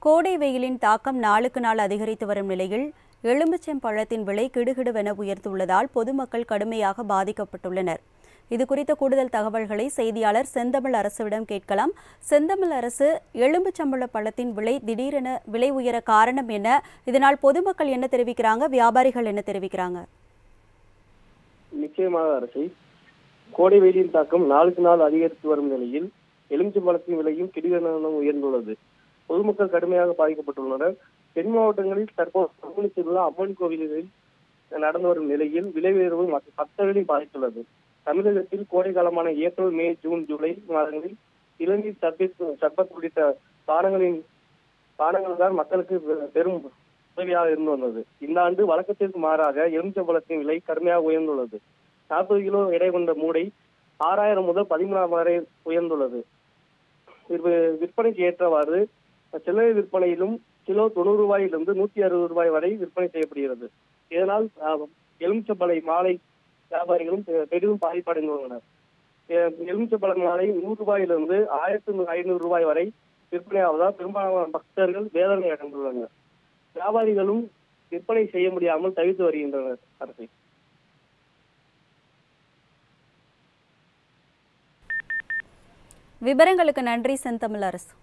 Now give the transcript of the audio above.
கோடை வெயிலின் தாக்கம் நாளுக்கு நாள் அதிகரித்து வரும் நிலையில் எலுமிச்சம்பழத்தின் விலை கிடுகிடுவென உயர்ந்துள்ளதால் பொதுமக்கள் கடுமையாக பாதிக்கப்பட்டுள்ளனர் இது குறித்த கூடுதல் தகவல்களை செய்தியாளர் செந்தமிழ் அரசுவிடம் கேட்கலாம் செந்தமிழ் அரசு எலும்புச்சம்பழ பழத்தின் விலை திடீரென விலை உயர காரணம் என்ன இதனால் பொதுமக்கள் என்ன தெரிவிக்கிறாங்க வியாபாரிகள் என்ன தெரிவிக்கிறாங்க நிச்சயமாக அரசை கோடை வெயிலின் தாக்கம் நாளுக்கு நாள் அதிகரித்து வரும் நிலையில் எலுமிச்சம்பழத்தின் விலையும் திடீரென உயர்ந்துள்ளது பொதுமக்கள் கடுமையாக பாதிக்கப்பட்டுள்ளனர் தென் மாவட்டங்களில் தற்போது பங்குனி திருவிழா அம்மன் கோவில்களில் நடந்து வரும் நிலையில் விலை உயர்வு மற்ற பக்தர்களை பாதித்துள்ளது தமிழகத்தில் கோடை காலமான ஏப்ரல் மே ஜூன் ஜூலை மாதங்களில் இளநீர் சர்பத் சர்பத் உள்ளிட்ட பானங்களின் பானங்கள் தான் மக்களுக்கு பெ- பெரும் உதவியாக இருந்து வந்தது இந்த ஆண்டு வழக்கத்திற்கு மாறாக எலுமிச்சம்பழத்தின் விலை கடுமையாக உயர்ந்துள்ளது நாற்பது கிலோ எடை கொண்ட மூடை ஆறாயிரம் முதல் பதிமூணாயிரம் வரை உயர்ந்துள்ளது விற்ப- விற்பனைக்கு ஏற்றவாறு சில்லறை விற்பனையிலும் கிலோ தொண்ணூறு ரூபாயிலிருந்து நூத்தி அறுபது ரூபாய் வரை விற்பனை செய்யப்படுகிறது இதனால் அஹ், எலுமிச்சம்பழை மாலை வியாபாரிகளும் பெ- பெரிதும் பாதிப்படைந்துள்ளனர் எ- எலுமிச்சம்பழ மாலை நூறு ரூபாயிலிருந்து ஆயிரத்தி ஐநூறு ரூபாய் வரை விற்பனையாவதால் பெரும்பாலான பக்தர்கள் வேதனை அடைந்துள்ளனர் வியாபாரிகளும் விற்பனை செய்ய முடியாமல் தவித்து வருகின்றனர் அரசை விவரங்களுக்கு நன்றி செந்தமிழ் அரசு